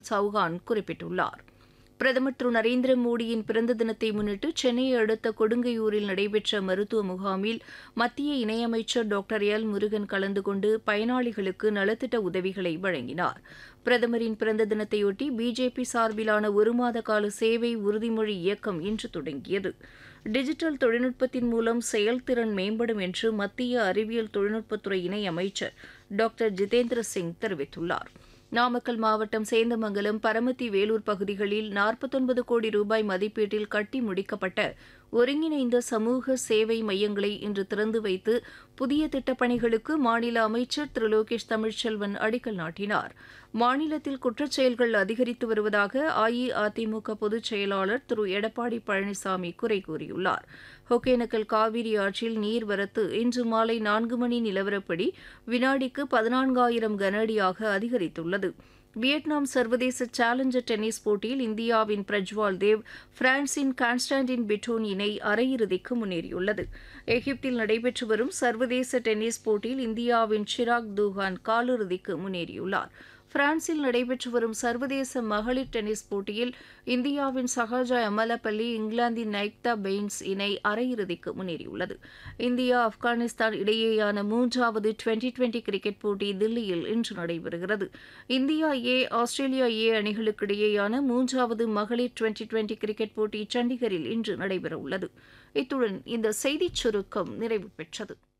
சௌஹான் குறிப்பிட்டுள்ளார் பிரதமர் திரு நரேந்திர மோடியின் பிறந்த தினத்தை முன்னிட்டு சென்னையை அடுத்த கொடுங்கையூரில் நடைபெற்ற மருத்துவ முகாமில் மத்திய இணையமைச்சர் டாக்டர் எல் முருகன் கலந்து கொண்டு பயனாளிகளுக்கு நலத்திட்ட உதவிகளை வழங்கினார் பிரதமரின் பிறந்த தினத்தையொட்டி பிஜேபி சார்பிலான ஒரு மாத கால சேவை உறுதிமொழி இயக்கம் இன்று தொடங்கியது டிஜிட்டல் தொழில்நுட்பத்தின் மூலம் செயல்திறன் மேம்படும் என்று மத்திய அறிவியல் தொழில்நுட்பத்துறை இணை அமைச்சர் டாக்டர் ஜிதேந்திர சிங் தெரிவித்துள்ளார் நாமக்கல் மாவட்டம் சேந்தமங்கலம் பரமத்தி வேலூர் பகுதிகளில் நாற்பத்தொன்பது கோடி ரூபாய் மதிப்பீட்டில் கட்டி முடிக்கப்பட்ட ஒருங்கிணைந்த சமூக சேவை மையங்களை இன்று திறந்து வைத்து புதிய திட்டப்பணிகளுக்கு மாநில அமைச்சர் திரு லோகேஷ் தமிழ்ச்செல்வன் அடிக்கல் நாட்டினார் மாநிலத்தில் குற்றச் செயல்கள் அதிகரித்து வருவதாக அஇஅதிமுக பொதுச் செயலாளர் திரு எடப்பாடி பழனிசாமி குறை கூறியுள்ளார் ஒகேனக்கல் காவிரி ஆற்றில் நீர்வரத்து இன்று மாலை நான்கு மணி நிலவரப்படி வினாடிக்கு பதினான்காயிரம் கன அடியாக அதிகரித்துள்ளது வியட்நாம் சர்வதேச சேலஞ்சர் டென்னிஸ் போட்டியில் இந்தியாவின் பிரஜ்வால் தேவ் பிரான்சின் கான்ஸ்டான்டின் பிட்டோன் இணை அரையிறுதிக்கு முன்னேறியுள்ளது எகிப்தில் நடைபெற்று வரும் சர்வதேச டென்னிஸ் போட்டியில் இந்தியாவின் ஷிராக் தூகான் காலிறுதிக்கு முன்னேறியுள்ளார் பிரான்சில் நடைபெற்று வரும் சர்வதேச மகளிர் டென்னிஸ் போட்டியில் இந்தியாவின் சஹாஜா அமலப்பள்ளி இங்கிலாந்தின் நைக்தா பெயின்ஸ் இணை அரையிறுதிக்கு முன்னேறியுள்ளது இந்தியா ஆப்கானிஸ்தான் இடையேயான மூன்றாவது டுவெண்டி டுவெண்டி கிரிக்கெட் போட்டி தில்லியில் இன்று நடைபெறுகிறது இந்தியா ஏ ஆஸ்திரேலியா ஏ அணிகளுக்கு இடையேயான மூன்றாவது மகளிர் டுவெண்டி டுவெண்டி கிரிக்கெட் போட்டி சண்டிகரில் இன்று நடைபெறவுள்ளது இத்துடன் இந்த செய்திச் சுருக்கம் நிறைவு பெற்றது